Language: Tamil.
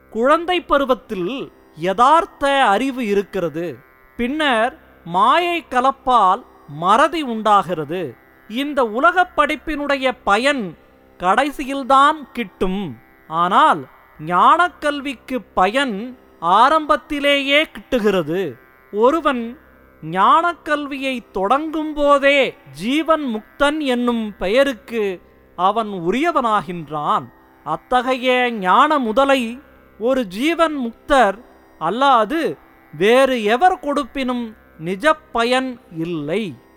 குழந்தை பருவத்தில் யதார்த்த அறிவு இருக்கிறது பின்னர் மாயை கலப்பால் மறதி உண்டாகிறது இந்த உலகப் படிப்பினுடைய பயன் கடைசியில்தான் கிட்டும் ஆனால் ஞானக்கல்விக்கு பயன் ஆரம்பத்திலேயே கிட்டுகிறது ஒருவன் ஞானக்கல்வியை தொடங்கும் போதே ஜீவன் முக்தன் என்னும் பெயருக்கு அவன் உரியவனாகின்றான் அத்தகைய ஞான முதலை ஒரு ஜீவன் முக்தர் அல்லாது வேறு எவர் கொடுப்பினும் நிஜ பயன் இல்லை